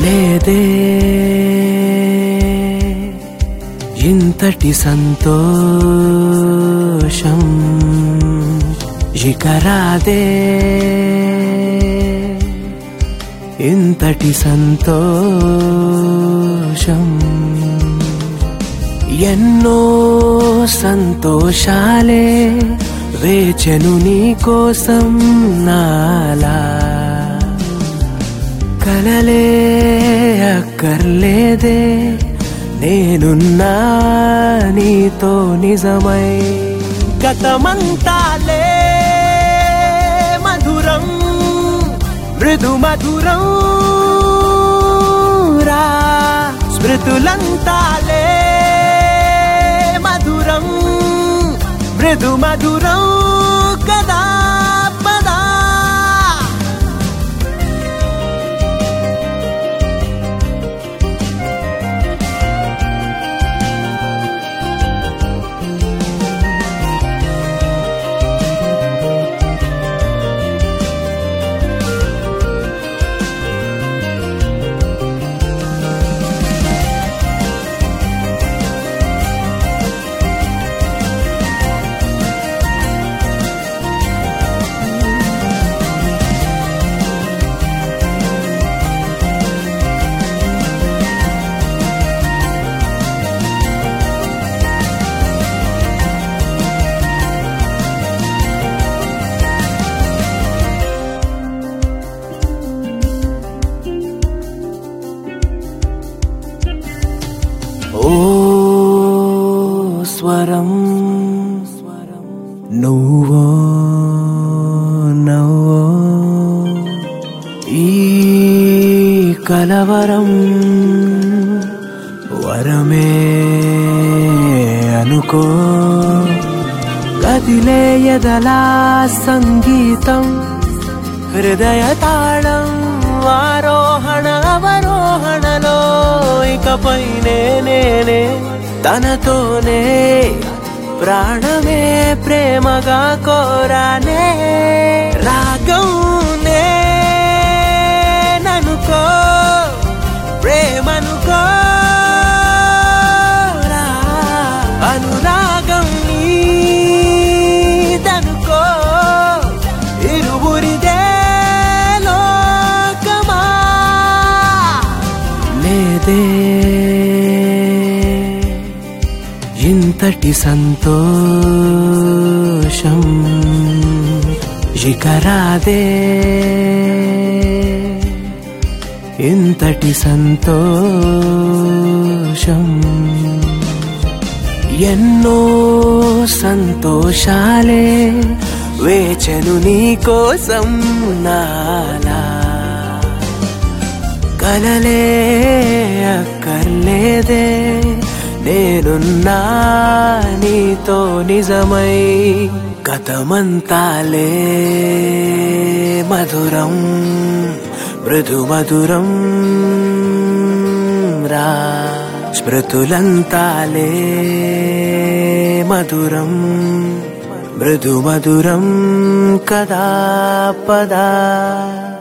లేదే ఇంతటి సంతోషం ఇకరాదే ఇంతటి సంతోషం ఎన్నో సంతోషాలే వేచెను నీ కోసం నాలా కలలే అక్కర్లేదే నేనున్నా నీతో నిజమై గతమంతాలే మధురం మృదు మధురం రా స్మృతులంతాలే మధురం మృదు మధురం కదా పదా ఓ స్వరం నువ్వో నవ్వో ఈ కలవరం వరమే అనుకో కదిలే ఎదలా సంగీతం హృదయ తాళం ఆరోహణ అవరోహణలో ఇకపై నేనే తనతోనే ప్రాణమే ప్రేమగా కోరానే రాగం నేననుకో ప్రేమనుకో రా. అనురాగం నీదనుకో ఇరువురిదే లోకమా లేదే ఇంతటి సంతోషం ఇకరాదే ఇంతటి సంతోషం ఎన్నో సంతోషాలే వేచెను నీ కోసం నాలా కలలే అక్కర్లేదే నేనున్నా నీతో నిజమై గతమంతాలే మధురం మృదు మధురం రా స్మృతులంతాలే మధురం మృదు మధురం కదా పదా